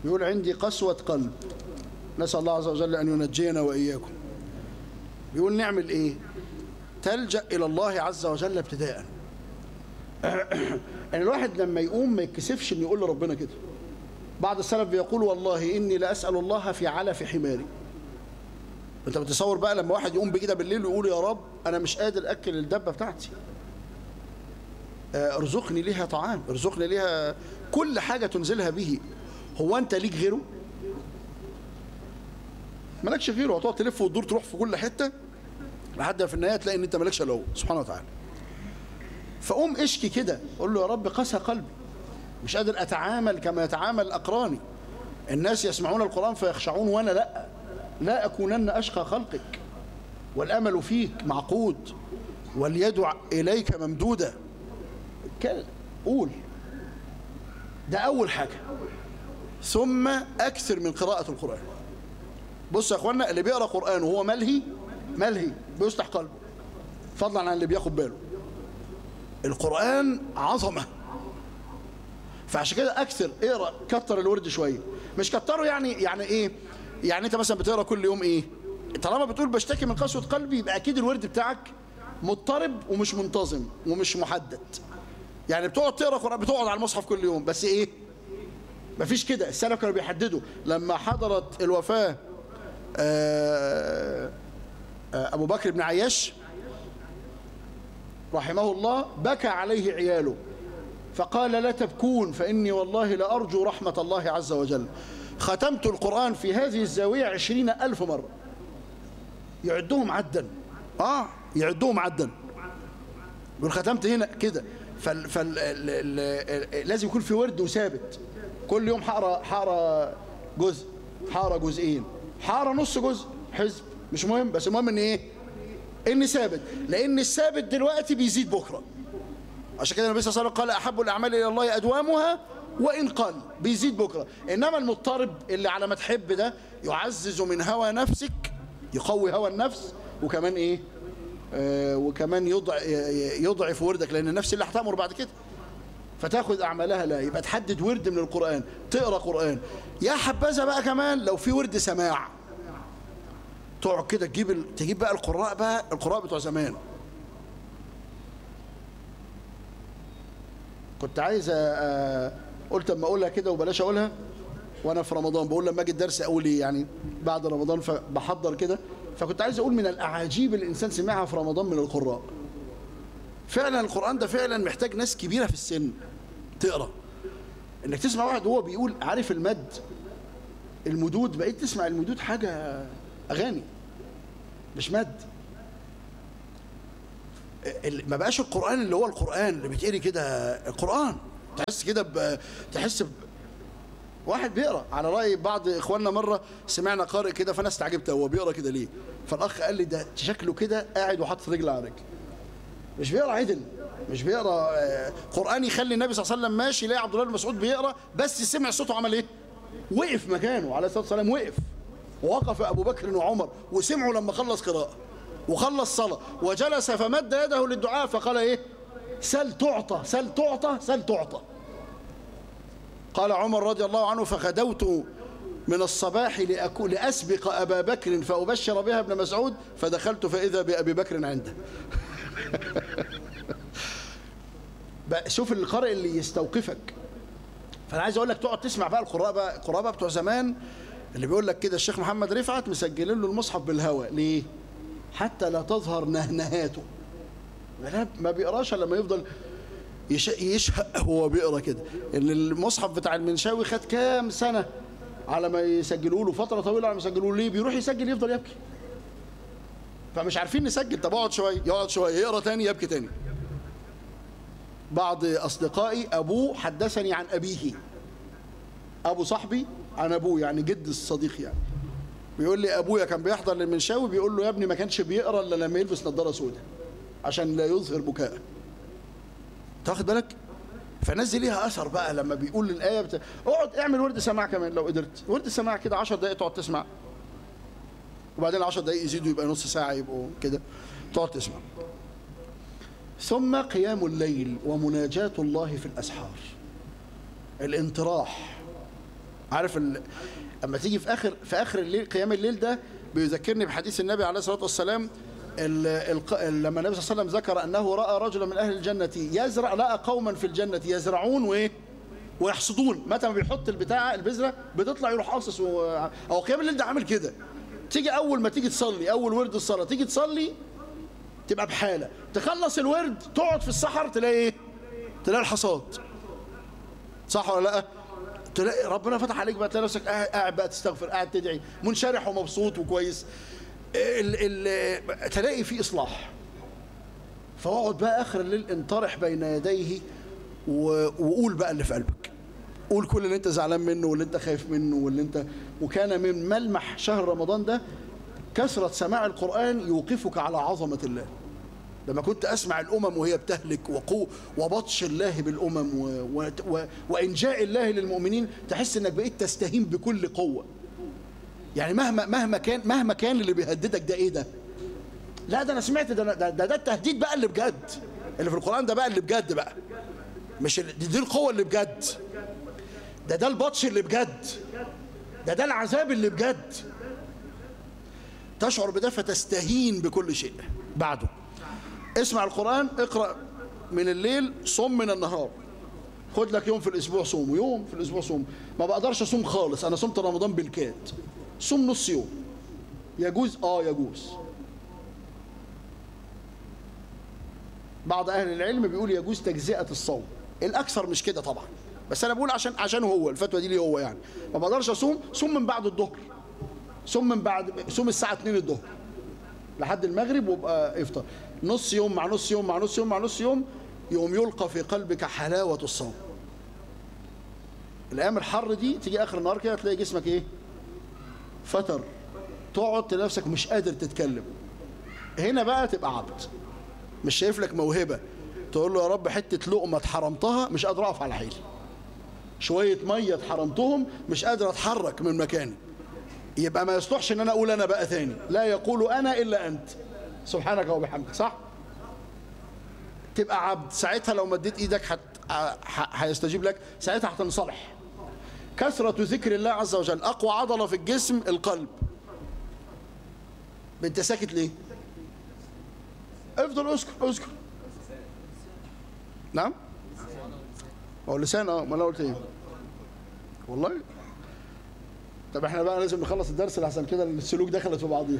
يقول عندي قسوة قلب نسأل الله عز وجل أن ينجينا وإياكم بيقول نعمل إيه تلجأ إلى الله عز وجل ابتداء يعني الواحد لما يقوم ما يتكسفش إنه يقول لربنا كده بعض السلف بيقول والله إني لأسأل الله في علف حماري انت بتصور بقى لما واحد يقوم بكده بالليل ويقول يا رب انا مش قادر اكل الدبه بتاعتي آه، ارزقني ليها طعام ارزقني ليها كل حاجه تنزلها به هو انت ليك غيره مالكش غيره هتقعد تلف وتدور تروح في كل حته لحد ما في النهايه تلاقي ان انت مالكش الا هو سبحانه وتعالى فقوم اشكي كده قول له يا رب قسى قلبي مش قادر اتعامل كما يتعامل اقراني الناس يسمعون القران فيخشعون وانا لا لا اكونن اشقى خلقك والامل فيك معقود واليد اليك ممدوده كده قول ده اول حاجه ثم اكثر من قراءه القران بص يا اخوانا اللي بيقرا قران وهو ملهي ملهي بيفتح قلبه فضلا عن اللي بياخد باله القران عظمه فعشان كده اكثر اقرا كتر الورد شويه مش كتره يعني يعني ايه يعني انت مثلا بتقرا كل يوم ايه طالما بتقول بشتكي من قسوه قلبي يبقى اكيد الورد بتاعك مضطرب ومش منتظم ومش محدد يعني بتقعد تقرا قران بتقعد على المصحف كل يوم بس ايه مفيش كده السلف كانوا بيحددوا لما حضرت الوفاه آه آه ابو بكر بن عياش رحمه الله بكى عليه عياله فقال لا تبكون فإني والله لأرجو رحمة الله عز وجل ختمت القرآن في هذه الزاوية عشرين ألف مرة يعدهم عدا آه يعدهم عدا يقول ختمت هنا كده فال فال ال ال لازم يكون في ورد وثابت كل يوم حقرا حقرا جزء حقرا جزئين حقرا نص جزء حزب مش مهم بس المهم ان ايه ان ثابت لان الثابت دلوقتي بيزيد بكره عشان كده النبي صلى الله عليه وسلم قال احب الاعمال الى الله ادوامها وان قل بيزيد بكره انما المضطرب اللي على ما تحب ده يعزز من هوى نفسك يقوي هوى النفس وكمان ايه آه وكمان يضع يضعف وردك لان النفس اللي هتامر بعد كده فتاخذ اعمالها لا يبقى تحدد ورد من القران تقرا قران يا حبذا بقى كمان لو في ورد سماع تقعد كده تجيب ال... تجيب بقى القراء بقى القراء بتوع زمان كنت عايز أ... قلت اما اقولها كده وبلاش اقولها وانا في رمضان بقول لما اجي الدرس اقول ايه يعني بعد رمضان فبحضر كده فكنت عايز اقول من الاعاجيب اللي الانسان سمعها في رمضان من القراء فعلا القران ده فعلا محتاج ناس كبيره في السن تقرا انك تسمع واحد وهو بيقول عارف المد المدود بقيت تسمع المدود حاجه اغاني مش مد ما بقاش القرآن اللي هو القرآن اللي بيتقري كده القرآن تحس كده ب... تحس ب... واحد بيقرا على رأي بعض اخواننا مرة سمعنا قارئ كده فانا استعجبت هو بيقرا كده ليه فالاخ قال لي ده شكله كده قاعد وحاطط رجل على رجل مش بيقرا عدل مش بيقرا قرآن يخلي النبي صلى الله عليه وسلم ماشي يلاقي عبد الله بن مسعود بيقرا بس سمع صوته عمل ايه وقف مكانه عليه الصلاه والسلام وقف ووقف أبو بكر وعمر وسمعوا لما خلص قراءة وخلص صلاة وجلس فمد يده للدعاء فقال إيه سل تعطى سل تعطى سل تعطى قال عمر رضي الله عنه فغدوت من الصباح لأكو لأسبق أبا بكر فأبشر بها ابن مسعود فدخلت فإذا بأبي بكر عنده شوف القارئ اللي يستوقفك فأنا عايز أقول لك تقعد تسمع بقى القراء بقى القراء بقى بتوع زمان اللي بيقول لك كده الشيخ محمد رفعت مسجلين له المصحف بالهواء ليه حتى لا تظهر نهنهاته ما بيقراش لما يفضل يشهق هو بيقرا كده ان المصحف بتاع المنشاوي خد كام سنه على ما يسجلوا له فتره طويله على ما يسجلوا له ليه بيروح يسجل يفضل يبكي فمش عارفين نسجل طب اقعد شويه يقعد شويه يقرا تاني يبكي تاني بعض اصدقائي ابوه حدثني عن ابيه ابو صاحبي عن ابوه يعني جد الصديق يعني بيقول لي ابويا كان بيحضر للمنشاوي بيقول له يا ابني ما كانش بيقرا الا لما يلبس نظاره سوداء عشان لا يظهر بكاء تاخد بالك فالناس دي ليها اثر بقى لما بيقول الايه بتا... اقعد اعمل ورد سماع كمان لو قدرت ورد سماع كده 10 دقائق تقعد تسمع وبعدين 10 دقائق يزيدوا يبقى نص ساعه يبقوا كده تقعد تسمع ثم قيام الليل ومناجاة الله في الاسحار الانطراح عارف ال... اما تيجي في اخر في اخر الليل قيام الليل ده بيذكرني بحديث النبي عليه الصلاه والسلام ال... ال... لما النبي صلى الله عليه وسلم ذكر انه راى رجلا من اهل الجنه يزرع لقى قوما في الجنه يزرعون وايه ويحصدون متى ما بيحط البتاع البذره بتطلع يروح قاصص و... او قيام الليل ده عامل كده تيجي اول ما تيجي تصلي اول ورد الصلاه تيجي تصلي تبقى بحاله تخلص الورد تقعد في الصحر تلاقي ايه تلاقي الحصاد صح ولا لا تلاقي ربنا فتح عليك بقى تلاقي نفسك قاعد قاعد بقى تستغفر قاعد تدعي منشرح ومبسوط وكويس ال ال تلاقي في اصلاح فاقعد بقى اخر الليل انطرح بين يديه و- وقول بقى اللي في قلبك قول كل اللي انت زعلان منه واللي انت خايف منه واللي انت وكان من ملمح شهر رمضان ده كثرة سماع القرآن يوقفك على عظمة الله لما كنت أسمع الأمم وهي بتهلك وقو وبطش الله بالأمم و و و وإنجاء الله للمؤمنين تحس إنك بقيت تستهين بكل قوة يعني مهما مهما كان مهما كان اللي بيهددك ده إيه ده؟ لا ده أنا سمعت ده ده, ده, ده التهديد بقى اللي بجد اللي في القرآن ده بقى اللي بجد بقى مش ال- دي, دي القوة اللي بجد ده ده البطش اللي بجد ده ده العذاب اللي بجد تشعر بده فتستهين بكل شيء بعده اسمع القرآن اقرأ من الليل صم من النهار خد لك يوم في الأسبوع صوم ويوم في الأسبوع صوم ما بقدرش أصوم خالص أنا صمت رمضان بالكاد صوم نص يوم يجوز آه يجوز بعض أهل العلم بيقول يجوز تجزئة الصوم الأكثر مش كده طبعا بس أنا بقول عشان عشان هو الفتوى دي ليه هو يعني ما بقدرش أصوم صوم من بعد الظهر صوم من بعد صوم الساعة 2 الظهر لحد المغرب وابقى افطر نص يوم مع نص يوم مع نص يوم مع نص يوم يوم يلقى في قلبك حلاوة الصوم الأيام الحر دي تيجي آخر النهار كده تلاقي جسمك إيه فتر تقعد تلاقي نفسك مش قادر تتكلم هنا بقى تبقى عبد مش شايف لك موهبة تقول له يا رب حتة لقمة اتحرمتها مش قادر أقف على حيلي شوية مية اتحرمتهم مش قادر أتحرك من مكاني يبقى ما يصلحش ان انا اقول انا بقى ثاني لا يقول انا الا انت سبحانك وبحمدك صح تبقى عبد ساعتها لو مديت ايدك حت... ح- هيستجيب لك ساعتها هتنصلح كثرة ذكر الله عز وجل اقوى عضلة في الجسم القلب انت ساكت ليه افضل اذكر اذكر نعم هو اللسان اه ما انا قلت ايه والله طب احنا بقى لازم نخلص الدرس لحسن كده السلوك دخلت في بعضيها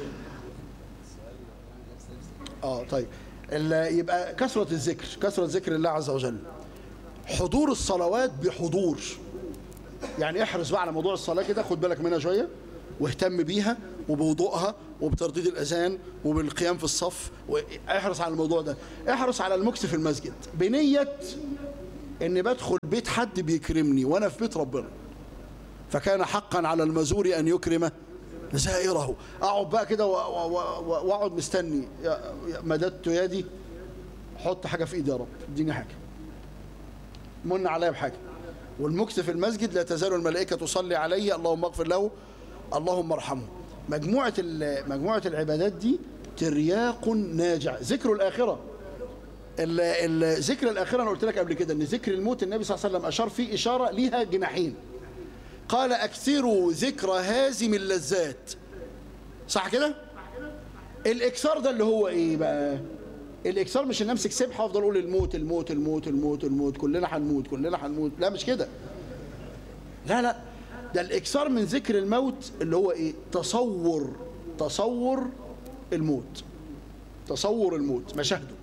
اه طيب ال- يبقى كثرة الذكر كثرة ذكر الله عز وجل حضور الصلوات بحضور يعني احرص بقى على موضوع الصلاة كده خد بالك منها شوية واهتم بيها وبوضوءها وبترديد الأذان وبالقيام في الصف احرص على الموضوع ده احرص على المكس في المسجد بنية ان بدخل بيت حد بيكرمني وانا في بيت ربنا فكان حقا على المزور أن يكرم زائره أقعد بقى كده و- و- و- وأقعد مستني يا- يا- مددت يدي حط حاجة في إيدي يا رب اديني حاجة من عليا بحاجة والمكث في المسجد لا تزال الملائكة تصلي عليه اللهم اغفر له اللهم ارحمه مجموعة ال- مجموعة العبادات دي ترياق ناجع ذكر الآخرة ال- ال- ذكر الآخرة أنا قلت لك قبل كده أن ذكر الموت النبي صلى الله عليه وسلم أشار فيه إشارة ليها جناحين قال أكثروا ذكر هازم اللذات صح كده الإكثار ده اللي هو إيه بقى الإكثار مش إن أمسك سبحة وأفضل أقول الموت الموت الموت الموت الموت كلنا هنموت كلنا هنموت لا مش كده لا لا ده الإكثار من ذكر الموت اللي هو إيه تصور تصور الموت تصور الموت مشاهده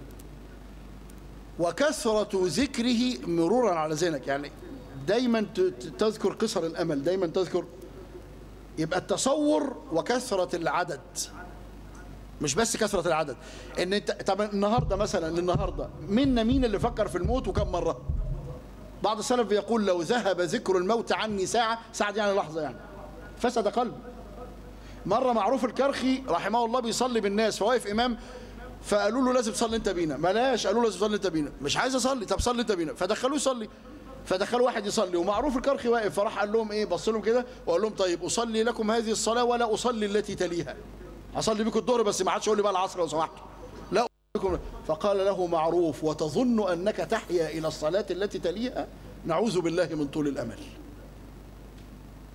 وكثرة ذكره مرورا على ذهنك يعني دايما ت- ت- تذكر قصر الأمل دايما تذكر يبقى التصور وكثرة العدد مش بس كثرة العدد ان انت طب النهارده مثلا النهارده منا مين اللي فكر في الموت وكم مرة بعض السلف بيقول لو ذهب ذكر الموت عني ساعة ساعة دي يعني لحظة يعني فسد قلبي مرة معروف الكرخي رحمه الله بيصلي بالناس فواقف إمام فقالوا له لازم تصلي انت بينا بلاش قالوا له لازم تصلي انت بينا مش عايز اصلي طب صلي انت بينا فدخلوه يصلي فدخلوا واحد يصلي ومعروف الكرخي واقف فراح قال لهم ايه بص لهم كده وقال لهم طيب اصلي لكم هذه الصلاه ولا اصلي التي تليها اصلي بكم الظهر بس ما عادش يقول لي بقى العصر لو سمحتوا لا أصلي بكم فقال له معروف وتظن انك تحيا الى الصلاه التي تليها نعوذ بالله من طول الامل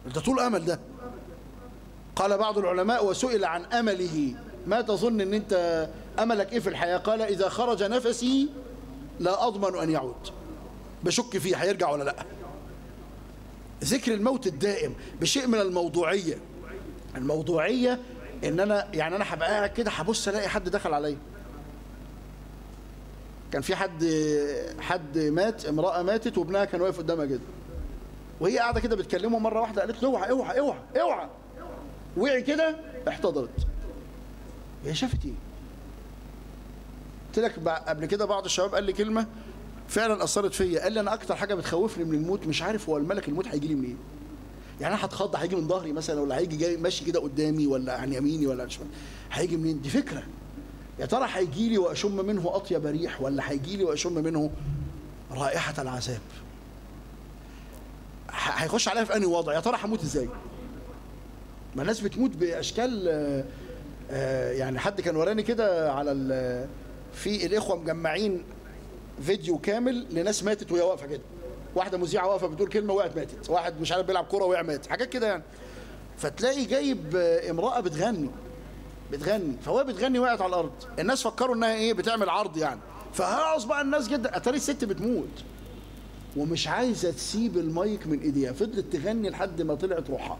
ده طول امل ده قال بعض العلماء وسئل عن امله ما تظن ان انت املك ايه في الحياه قال اذا خرج نفسي لا اضمن ان يعود بشك فيه هيرجع ولا لا ذكر الموت الدائم بشيء من الموضوعيه الموضوعيه ان انا يعني انا هبقى قاعد كده هبص الاقي حد دخل عليا كان في حد حد مات امراه ماتت وابنها كان واقف قدامها كده وهي قاعده كده بتكلمه مره واحده قالت له اوعى اوعى اوعى اوعى وقع كده احتضرت هي شافت ايه قلت لك بع- قبل كده بعض الشباب قال لي كلمه فعلا اثرت فيا قال لي انا اكتر حاجه بتخوفني من الموت مش عارف هو الملك الموت هيجي لي منين يعني انا هتخض هيجي من ظهري مثلا ولا هيجي جاي ماشي كده قدامي ولا عن يميني ولا عن شمالي هيجي منين دي فكره يا ترى هيجي لي واشم منه اطيب ريح ولا هيجي لي واشم منه رائحه العذاب ه- هيخش عليا في انهي وضع يا ترى هموت ازاي ما الناس بتموت باشكال آه، آه، يعني حد كان وراني كده على ال- في الاخوه مجمعين فيديو كامل لناس ماتت وهي واقفه كده واحده مذيعه واقفه بتقول كلمه وقعت ماتت واحد مش عارف بيلعب كوره وقع مات حاجات كده يعني فتلاقي جايب آه، امراه بتغني بتغني فهو بتغني وقعت على الارض الناس فكروا انها ايه بتعمل عرض يعني فهيعص بقى الناس جدا اتاري الست بتموت ومش عايزه تسيب المايك من ايديها فضلت تغني لحد ما طلعت روحها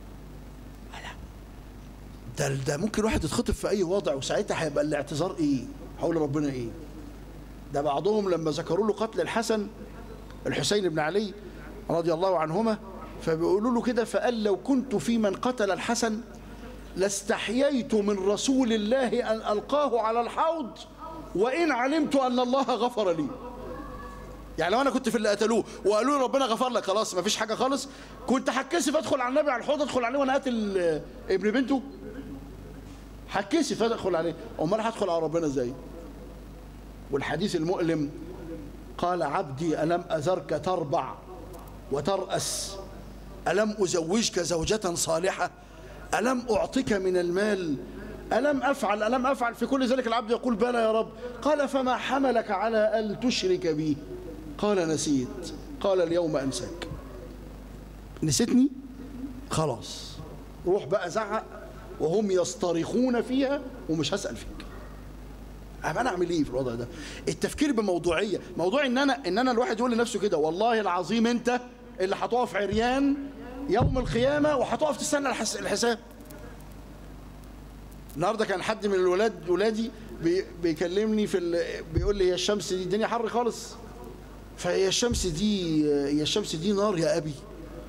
ده ده ممكن واحد يتخطف في اي وضع وساعتها هيبقى الاعتذار ايه حول ربنا ايه ده بعضهم لما ذكروا له قتل الحسن الحسين بن علي رضي الله عنهما فبيقولوا له كده فقال لو كنت في من قتل الحسن لاستحييت من رسول الله ان القاه على الحوض وان علمت ان الله غفر لي يعني لو انا كنت في اللي قتلوه وقالوا لي ربنا غفر لك خلاص ما فيش حاجه خالص كنت هتكسف ادخل على النبي على الحوض ادخل عليه وانا قاتل آه، ابن بنته هتكسف ادخل عليه امال هدخل على ربنا ازاي والحديث المؤلم قال عبدي الم اذرك تربع وتراس الم ازوجك زوجه صالحه الم اعطك من المال الم افعل الم افعل في كل ذلك العبد يقول بلى يا رب قال فما حملك على ان تشرك بي قال نسيت قال اليوم انساك نسيتني خلاص روح بقى زعق وهم يصطرخون فيها ومش هسأل فيك أبقى انا اعمل ايه في الوضع ده التفكير بموضوعيه موضوع ان انا ان انا الواحد يقول لنفسه كده والله العظيم انت اللي هتقف عريان يوم القيامه وهتقف تستنى الحس- الحساب النهارده كان حد من الولاد ولادي بي بيكلمني في ال... بيقول لي هي الشمس دي الدنيا حر خالص فهي الشمس دي هي الشمس دي نار يا ابي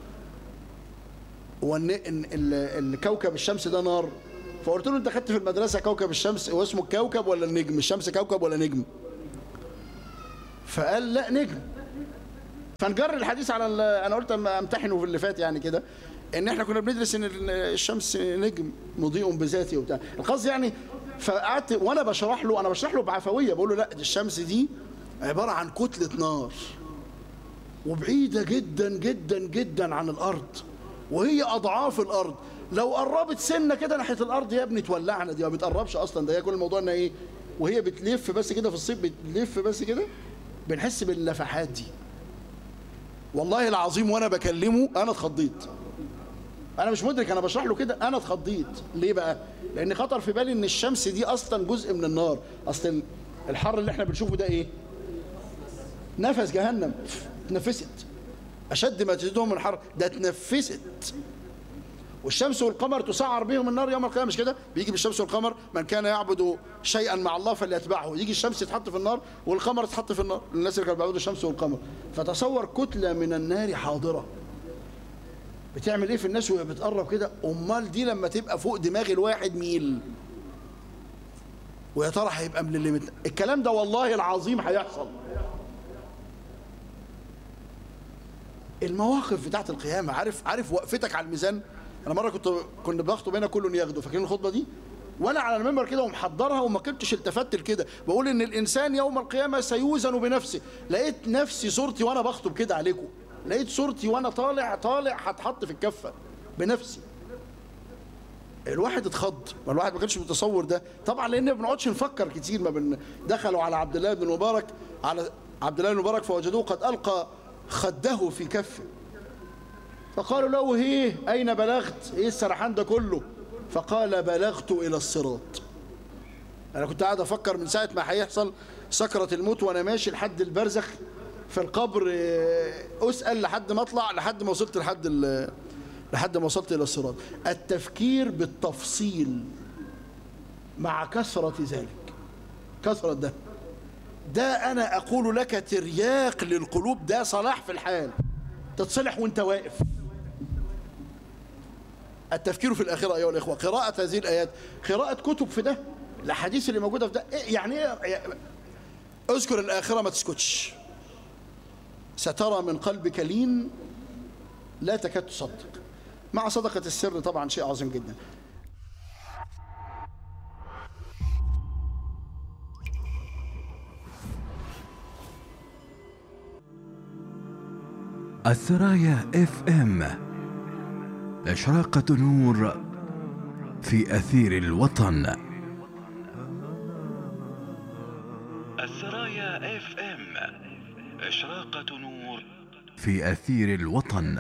وان إن ال- الكوكب الشمس ده نار فقلت له انت خدت في المدرسه كوكب الشمس هو اسمه الكوكب ولا النجم الشمس كوكب ولا نجم فقال لا نجم فنجر الحديث على ال- انا قلت اما امتحنه في اللي فات يعني كده ان احنا كنا بندرس ان ال- الشمس نجم مضيء بذاته وبتاع القصد يعني فقعدت وانا بشرح له انا بشرح له بعفويه بقول له لا دي الشمس دي عباره عن كتله نار وبعيدة جدا جدا جدا عن الأرض وهي أضعاف الأرض لو قربت سنة كده ناحية الأرض يا ابني تولعنا دي ما بتقربش أصلا ده هي كل الموضوع إنها إيه وهي بتلف بس كده في الصيف بتلف بس كده بنحس باللفحات دي والله العظيم وأنا بكلمه أنا اتخضيت أنا مش مدرك أنا بشرح له كده أنا اتخضيت ليه بقى؟ لأن خطر في بالي إن الشمس دي أصلا جزء من النار أصل الحر اللي إحنا بنشوفه ده إيه؟ نفس جهنم اتنفست أشد ما تزيدهم من الحر ده اتنفست والشمس والقمر تسعر بهم النار يوم القيامة مش كده بيجي بالشمس والقمر من كان يعبد شيئا مع الله فليتبعه يجي الشمس تتحط في النار والقمر تتحط في النار الناس اللي كانوا بيعبدوا الشمس والقمر فتصور كتلة من النار حاضرة بتعمل ايه في الناس وهي بتقرب كده امال دي لما تبقى فوق دماغ الواحد ميل ويا ترى هيبقى من اللي مت... الكلام ده والله العظيم هيحصل المواقف بتاعت القيامة عارف عارف وقفتك على الميزان انا مرة كنت كنا بخطب هنا كله ياخده فاكرين الخطبة دي وانا على المنبر كده ومحضرها وما كنتش التفت لكده بقول ان الانسان يوم القيامة سيوزن بنفسه لقيت نفسي صورتي وانا بخطب كده عليكم لقيت صورتي وانا طالع طالع هتحط في الكفة بنفسي الواحد اتخض ما الواحد ما كانش متصور ده طبعا لان ما بنقعدش نفكر كتير ما بن دخلوا على عبد الله بن مبارك على عبد الله بن مبارك فوجدوه قد القى خده في كفه فقالوا له ايه اين بلغت ايه السرحان ده كله فقال بلغت الى الصراط انا كنت قاعد افكر من ساعه ما هيحصل سكره الموت وانا ماشي لحد البرزخ في القبر آه، اسال لحد ما اطلع لحد ما وصلت لحد ال- لحد ما وصلت الى الصراط التفكير بالتفصيل مع كثره ذلك كثره ده ده انا اقول لك ترياق للقلوب ده صلاح في الحال تتصلح وانت واقف التفكير في الآخرة أيها الإخوة قراءة هذه الآيات قراءة كتب في ده الأحاديث اللي موجودة في ده إيه يعني إيه؟ اذكر الآخرة ما تسكتش سترى من قلبك لين لا تكاد تصدق مع صدقة السر طبعا شيء عظيم جدا الثرايا اف ام إشراقة نور في أثير الوطن السرايا اف ام إشراقة نور في أثير الوطن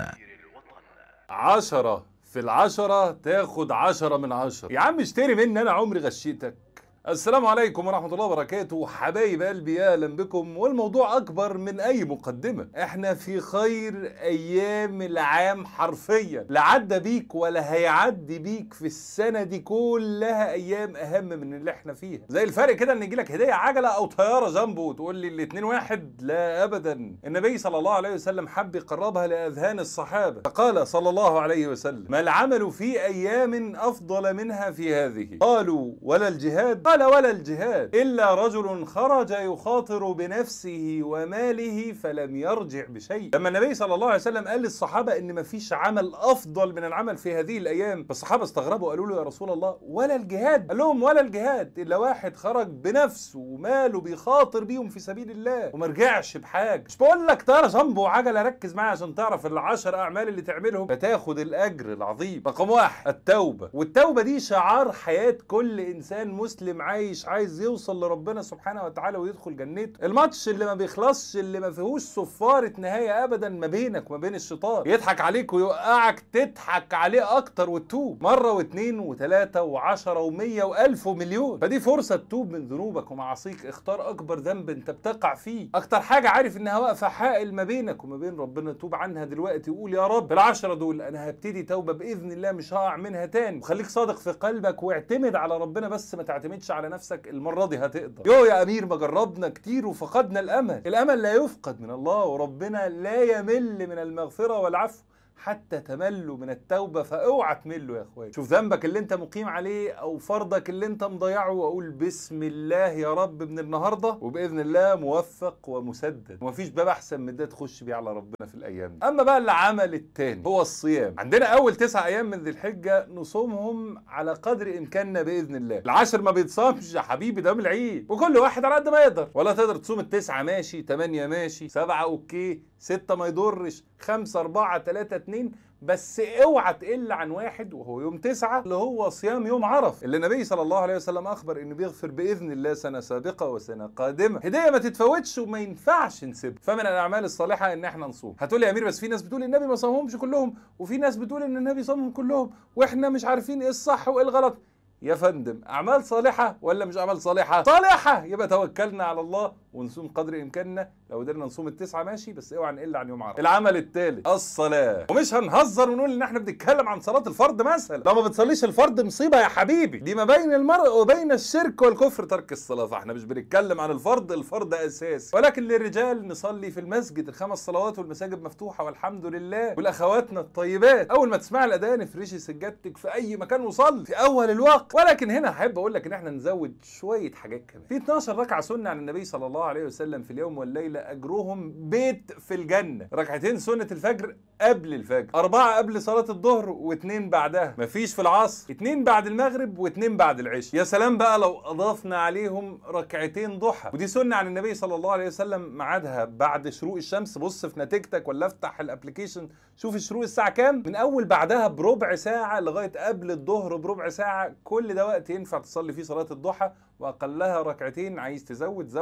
عشرة في العشرة تاخد عشرة من عشرة يا عم اشتري مني أنا عمري غشيتك السلام عليكم ورحمة الله وبركاته حبايب قلبي يا أهلا بكم والموضوع أكبر من أي مقدمة احنا في خير أيام العام حرفيا لا عدى بيك ولا هيعدي بيك في السنة دي كلها أيام أهم من اللي احنا فيها زي الفرق كده إن يجيلك هدية عجلة أو طيارة جنبه وتقول لي الاتنين واحد لا أبدا النبي صلى الله عليه وسلم حب يقربها لأذهان الصحابة فقال صلى الله عليه وسلم ما العمل في أيام أفضل منها في هذه قالوا ولا الجهاد قال ولا الجهاد إلا رجل خرج يخاطر بنفسه وماله فلم يرجع بشيء لما النبي صلى الله عليه وسلم قال للصحابة إن مفيش عمل أفضل من العمل في هذه الأيام فالصحابة استغربوا قالوا له يا رسول الله ولا الجهاد قال لهم ولا الجهاد إلا واحد خرج بنفسه وماله بيخاطر بيهم في سبيل الله وما رجعش بحاجة مش بقول لك طيارة جنبه وعجلة ركز معايا عشان تعرف العشر أعمال اللي تعملهم فتاخد الأجر العظيم رقم واحد التوبة والتوبة دي شعار حياة كل إنسان مسلم عايش عايز يوصل لربنا سبحانه وتعالى ويدخل جنته الماتش اللي ما بيخلصش اللي ما فيهوش صفارة نهاية أبدا ما بينك وما بين الشيطان يضحك عليك ويوقعك تضحك عليه أكتر وتتوب مرة واثنين وثلاثة وعشرة ومية وألف ومليون فدي فرصة تتوب من ذنوبك ومعاصيك اختار أكبر ذنب أنت بتقع فيه أكتر حاجة عارف إنها واقفة حائل ما بينك وما بين ربنا توب عنها دلوقتي وقول يا رب العشرة دول أنا هبتدي توبة بإذن الله مش هقع منها تاني وخليك صادق في قلبك واعتمد على ربنا بس ما تعتمدش على نفسك المرة دي هتقدر يو يا أمير ما جربنا كتير وفقدنا الأمل الأمل لا يفقد من الله وربنا لا يمل من المغفرة والعفو حتى تملوا من التوبة فاوعى تملوا يا اخويا شوف ذنبك اللي انت مقيم عليه او فرضك اللي انت مضيعه واقول بسم الله يا رب من النهاردة وبإذن الله موفق ومسدد ومفيش باب احسن من ده تخش بيه على ربنا في الايام دي اما بقى العمل التاني هو الصيام عندنا اول تسع ايام من ذي الحجة نصومهم على قدر امكاننا بإذن الله العاشر ما بيتصامش يا حبيبي ده من العيد وكل واحد على قد ما يقدر ولا تقدر تصوم التسعة ماشي تمانية ماشي سبعة اوكي ستة ما يضرش خمسة أربعة تلاتة اتنين بس اوعى تقل عن واحد وهو يوم تسعة اللي هو صيام يوم عرف اللي النبي صلى الله عليه وسلم اخبر انه بيغفر باذن الله سنه سابقه وسنه قادمه هديه ما تتفوتش وما ينفعش نسيبها فمن الاعمال الصالحه ان احنا نصوم هتقول لي يا امير بس في ناس بتقول النبي ما صامهمش كلهم وفي ناس بتقول ان النبي صامهم كلهم واحنا مش عارفين ايه الصح وايه الغلط يا فندم اعمال صالحه ولا مش اعمال صالحه صالحه يبقى توكلنا على الله ونصوم قدر امكاننا لو قدرنا نصوم التسعه ماشي بس اوعى نقل عن يوم عرفه العمل الثالث الصلاه ومش هنهزر ونقول ان احنا بنتكلم عن صلاه الفرض مثلا لو ما بتصليش الفرض مصيبه يا حبيبي دي ما بين المرء وبين الشرك والكفر ترك الصلاه فاحنا مش بنتكلم عن الفرض الفرض اساس ولكن للرجال نصلي في المسجد الخمس صلوات والمساجد مفتوحه والحمد لله والاخواتنا الطيبات اول ما تسمع الاذان افرشي سجادتك في اي مكان وصلي في اول الوقت ولكن هنا احب اقول لك ان احنا نزود شويه حاجات كمان في 12 ركعه سنه عن النبي صلى الله عليه وسلم في اليوم والليله اجرهم بيت في الجنه ركعتين سنه الفجر قبل الفجر أربعة قبل صلاة الظهر واثنين بعدها مفيش في العصر اتنين بعد المغرب واثنين بعد العشاء يا سلام بقى لو أضفنا عليهم ركعتين ضحى ودي سنة عن النبي صلى الله عليه وسلم ميعادها بعد شروق الشمس بص في نتيجتك ولا افتح الابلكيشن شوف الشروق الساعة كام من أول بعدها بربع ساعة لغاية قبل الظهر بربع ساعة كل ده وقت ينفع تصلي فيه صلاة الضحى وأقلها ركعتين عايز تزود زود ركعتين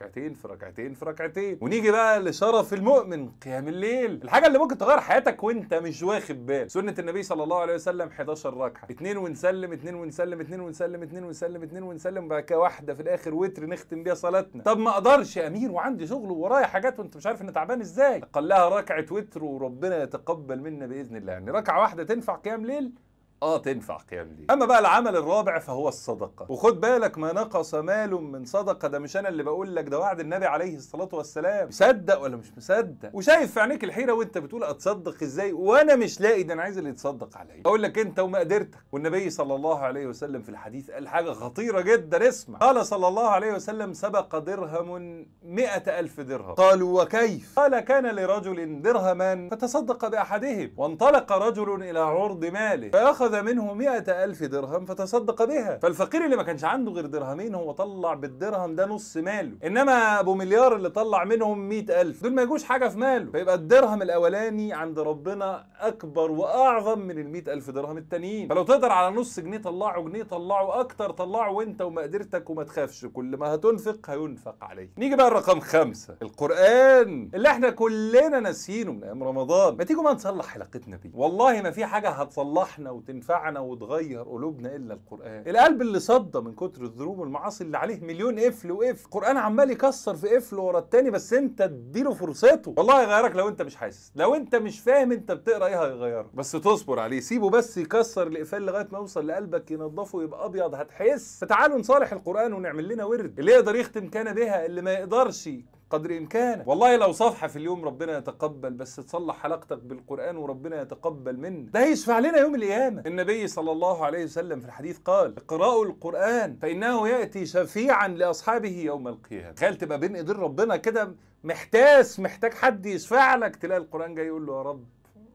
ركعتين في ركعتين في ركعتين ونيجي بقى لشرف المؤمن قيام الليل الحاجه اللي ممكن تغير حياتك وانت مش واخد بال سنه النبي صلى الله عليه وسلم 11 ركعه اتنين ونسلم اتنين ونسلم اتنين ونسلم اتنين ونسلم اتنين ونسلم وبعد كده واحده في الاخر وتر نختم بيها صلاتنا طب ما اقدرش يا امير وعندي شغل ورايا حاجات وانت مش عارف ان تعبان ازاي قال لها ركعه وتر وربنا يتقبل منا باذن الله يعني ركعه واحده تنفع قيام ليل اه تنفع قيام ليل اما بقى العمل الرابع فهو الصدقه وخد بالك ما نقص مال من صدقه ده مش انا اللي بقول لك ده وعد النبي عليه الصلاه والسلام مصدق ولا مش مصدق وشايف في عينيك الحيره وانت بتقول اتصدق ازاي وانا مش لاقي ده انا عايز اللي يتصدق عليا اقول لك انت ومقدرتك والنبي صلى الله عليه وسلم في الحديث قال حاجه خطيره جدا اسمع قال صلى الله عليه وسلم سبق درهم مئة ألف درهم قالوا وكيف قال كان لرجل درهمان فتصدق بأحدهم وانطلق رجل إلى عرض ماله فأخذ منه مئة ألف درهم فتصدق بها فالفقير اللي ما كانش عنده غير درهمين هو طلع بالدرهم ده نص ماله إنما أبو مليار اللي طلع منهم مئة ألف دول ما يجوش حاجة في ماله فيبقى الدرهم الأولاني عند ربنا أكبر وأعظم من المئة ألف درهم التانيين فلو تقدر على نص جنيه طلعه جنيه طلعه أكتر طلعه وأنت ومقدرتك وما تخافش كل ما هتنفق هينفق عليك نيجي بقى الرقم خمسة القرآن اللي احنا كلنا ناسيينه من أيام رمضان ما تيجوا ما نصلح علاقتنا بيه والله ما في حاجة هتصلحنا وتنفعنا وتغير قلوبنا إلا القرآن القلب اللي صدى من كتر الذنوب والمعاصي اللي عليه مليون قفل وقفل القرآن عمال يكسر في قفل ورا التاني بس انت اديله فرصته والله هيغيرك لو انت مش حاسس لو انت مش فاهم انت بتقرا ايه هيغيرك بس تصبر عليه سيبه بس يكسر الاقفال لغايه ما يوصل لقلبك ينضفه يبقى ابيض هتحس فتعالوا نصالح القران ونعمل لنا ورد اللي يقدر يختم كان بها اللي ما يقدرش قدر امكانك والله لو صفحه في اليوم ربنا يتقبل بس تصلح علاقتك بالقران وربنا يتقبل منك ده هيشفع لنا يوم القيامه النبي صلى الله عليه وسلم في الحديث قال اقرأوا القران فانه ياتي شفيعا لاصحابه يوم القيامه تخيل تبقى بين ايدين ربنا كده محتاس محتاج حد يشفع لك تلاقي القران جاي يقول له يا رب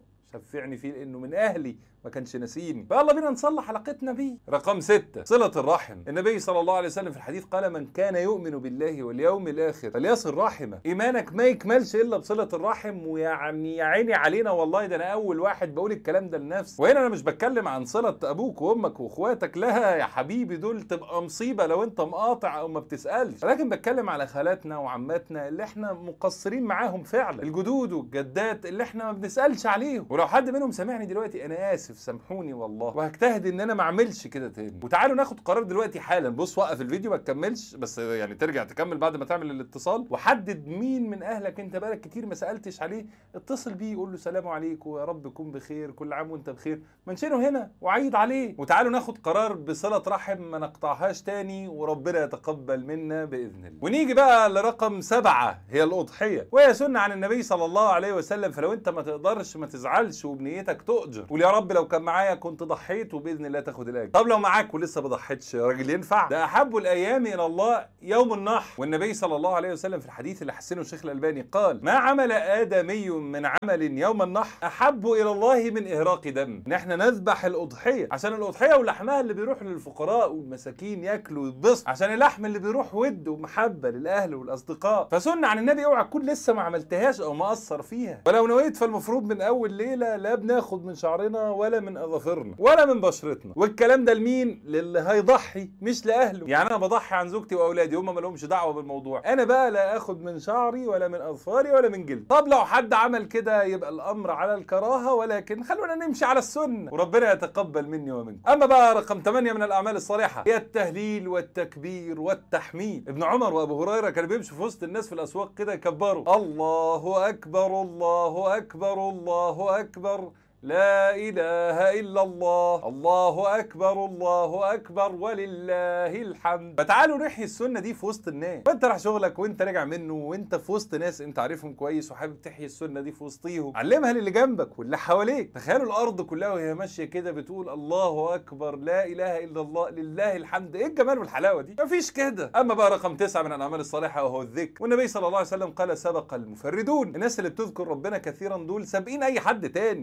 شفعني فيه لانه من اهلي ما كانش ناسيني فيلا بينا نصلح علاقتنا بيه رقم ستة صلة الرحم النبي صلى الله عليه وسلم في الحديث قال من كان يؤمن بالله واليوم الآخر فليصل رحمه إيمانك ما يكملش إلا بصلة الرحم ويعني يا عيني علينا والله ده أنا أول واحد بقول الكلام ده لنفسي وهنا أنا مش بتكلم عن صلة أبوك وأمك وأخواتك لا يا حبيبي دول تبقى مصيبة لو أنت مقاطع أو ما بتسألش ولكن بتكلم على خالاتنا وعماتنا اللي احنا مقصرين معاهم فعلا الجدود والجدات اللي احنا ما بنسألش عليهم ولو حد منهم سامعني دلوقتي أنا آسف اسف سامحوني والله وهجتهد ان انا ما اعملش كده تاني وتعالوا ناخد قرار دلوقتي حالا بص وقف الفيديو ما تكملش بس يعني ترجع تكمل بعد ما تعمل الاتصال وحدد مين من اهلك انت بقالك كتير ما سالتش عليه اتصل بيه قول له سلام عليكم ويا رب يكون بخير كل عام وانت بخير منشنه هنا وعيد عليه وتعالوا ناخد قرار بصله رحم ما نقطعهاش تاني وربنا يتقبل منا باذن الله ونيجي بقى لرقم سبعة هي الاضحيه وهي سنه عن النبي صلى الله عليه وسلم فلو انت ما تقدرش ما تزعلش وبنيتك تؤجر قول يا رب لو كان معايا كنت ضحيت وباذن الله تاخد الاجر طب لو معاك ولسه ما ضحيتش يا راجل ينفع ده احب الايام الى الله يوم النحر والنبي صلى الله عليه وسلم في الحديث اللي حسنه الشيخ الالباني قال ما عمل ادمي من عمل يوم النحر احب الى الله من اهراق دم ان احنا نذبح الاضحيه عشان الاضحيه ولحمها اللي بيروح للفقراء والمساكين ياكلوا ويتبسطوا عشان اللحم اللي بيروح ود ومحبه للاهل والاصدقاء فسنه عن النبي اوعى تكون لسه ما عملتهاش او مقصر فيها ولو نويت فالمفروض من اول ليله لا بناخد من شعرنا ولا من اظافرنا ولا من بشرتنا والكلام ده لمين للي هيضحي مش لاهله يعني انا بضحي عن زوجتي واولادي هم ما لهمش دعوه بالموضوع انا بقى لا اخد من شعري ولا من اظفاري ولا من جلدي طب لو حد عمل كده يبقى الامر على الكراهه ولكن خلونا نمشي على السنه وربنا يتقبل مني ومنكم اما بقى رقم 8 من الاعمال الصالحه هي التهليل والتكبير والتحميد ابن عمر وابو هريره كانوا بيمشوا في وسط الناس في الاسواق كده يكبروا الله اكبر الله اكبر الله اكبر لا إله إلا الله الله أكبر الله أكبر ولله الحمد فتعالوا نحيي السنة دي في وسط الناس وانت رايح شغلك وانت راجع منه وانت في وسط ناس انت عارفهم كويس وحابب تحيي السنة دي في وسطيهم علمها للي جنبك واللي حواليك تخيلوا الأرض كلها وهي ماشية كده بتقول الله أكبر لا إله إلا الله لله الحمد إيه الجمال والحلاوة دي مفيش كده أما بقى رقم تسعة من الأعمال الصالحة وهو الذكر والنبي صلى الله عليه وسلم قال سبق المفردون الناس اللي بتذكر ربنا كثيرا دول سابقين أي حد تاني أكثروا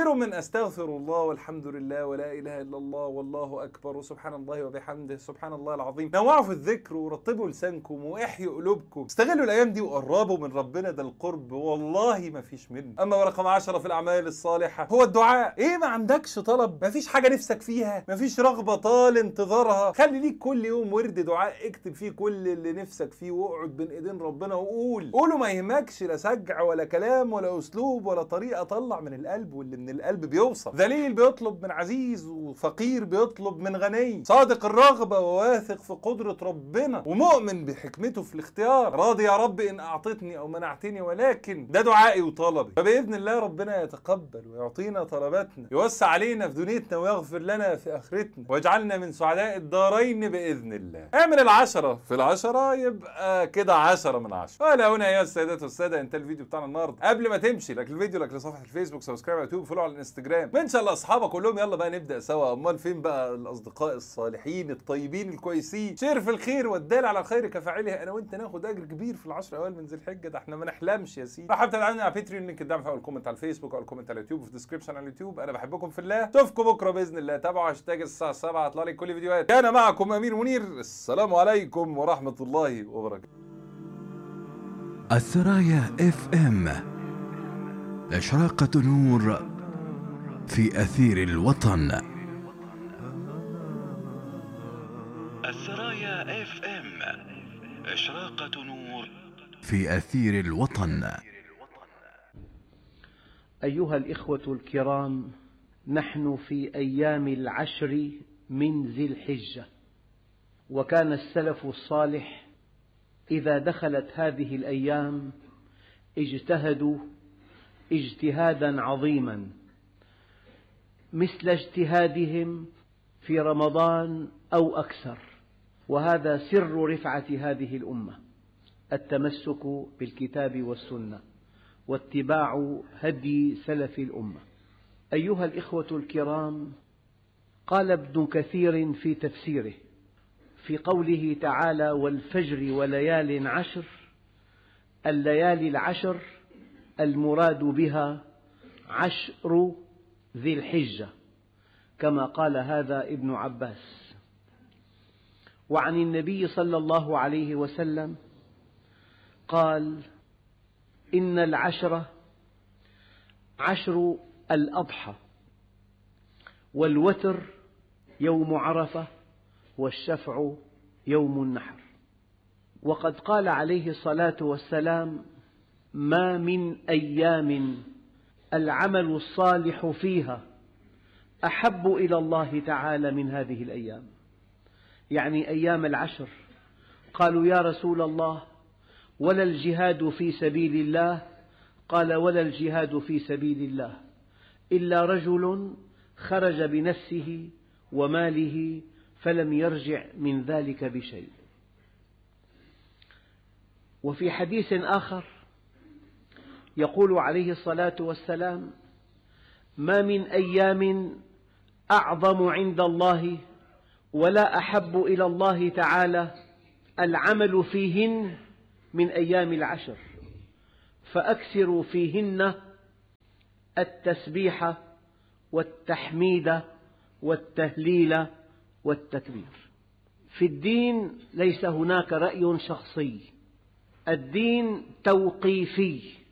خير من استغفر الله والحمد لله ولا اله الا الله والله اكبر وسبحان الله وبحمده سبحان الله العظيم نوعوا في الذكر ورطبوا لسانكم واحيوا قلوبكم استغلوا الايام دي وقربوا من ربنا ده القرب والله ما فيش منه اما رقم عشرة في الاعمال الصالحه هو الدعاء ايه ما عندكش طلب ما فيش حاجه نفسك فيها ما فيش رغبه طال انتظارها خلي ليك كل يوم ورد دعاء اكتب فيه كل اللي نفسك فيه واقعد بين ايدين ربنا وقول قوله ما يهمكش لا سجع ولا كلام ولا اسلوب ولا طريقه طلع من القلب واللي من القلب بيوصل ذليل بيطلب من عزيز وفقير بيطلب من غني صادق الرغبه وواثق في قدره ربنا ومؤمن بحكمته في الاختيار راضي يا رب ان اعطتني او منعتني ولكن ده دعائي وطلبي فباذن الله ربنا يتقبل ويعطينا طلباتنا يوسع علينا في دنيتنا ويغفر لنا في اخرتنا واجعلنا من سعداء الدارين باذن الله اعمل العشرة في العشرة يبقى كده عشرة من عشرة ولا هنا يا السيدات والسادة انت الفيديو بتاعنا النهارده قبل ما تمشي لك الفيديو لك لصفحة الفيسبوك سبسكرايب على اليوتيوب فولو على الانستجرام من شاء الله اصحابك كلهم يلا بقى نبدا سوا امال فين بقى الاصدقاء الصالحين الطيبين الكويسين شير في الخير والدال على الخير كفاعله انا وانت ناخد اجر كبير في العشر اوائل من ذي الحجه ده احنا ما نحلمش يا سيدي لو حابب تدعمني على باتريون لينك الدعم في اول كومنت على الفيسبوك او الكومنت على اليوتيوب وفي الديسكربشن على اليوتيوب انا بحبكم في الله اشوفكم بكره باذن الله تابعوا هاشتاج الساعه 7 هطلع لك كل فيديوهات كان معكم امير منير السلام عليكم ورحمه الله وبركاته الثرايا اف ام إشراقة نور في أثير الوطن السرايا اف ام اشراقة نور في أثير الوطن أيها الإخوة الكرام نحن في أيام العشر من ذي الحجة وكان السلف الصالح إذا دخلت هذه الأيام اجتهدوا اجتهادا عظيما مثل اجتهادهم في رمضان أو أكثر وهذا سر رفعة هذه الأمة التمسك بالكتاب والسنة واتباع هدي سلف الأمة أيها الإخوة الكرام قال ابن كثير في تفسيره في قوله تعالى والفجر وليال عشر الليالي العشر المراد بها عشر ذي الحجة كما قال هذا ابن عباس وعن النبي صلى الله عليه وسلم قال إن العشر عشر الأضحى والوتر يوم عرفة والشفع يوم النحر وقد قال عليه الصلاة والسلام ما من أيام العمل الصالح فيها أحب إلى الله تعالى من هذه الأيام يعني أيام العشر قالوا يا رسول الله ولا الجهاد في سبيل الله قال ولا الجهاد في سبيل الله إلا رجل خرج بنفسه وماله فلم يرجع من ذلك بشيء وفي حديث آخر يقول عليه الصلاة والسلام ما من أيام أعظم عند الله ولا أحب إلى الله تعالى العمل فيهن من أيام العشر فأكثروا فيهن التسبيح والتحميد والتهليل والتكبير في الدين ليس هناك رأي شخصي الدين توقيفي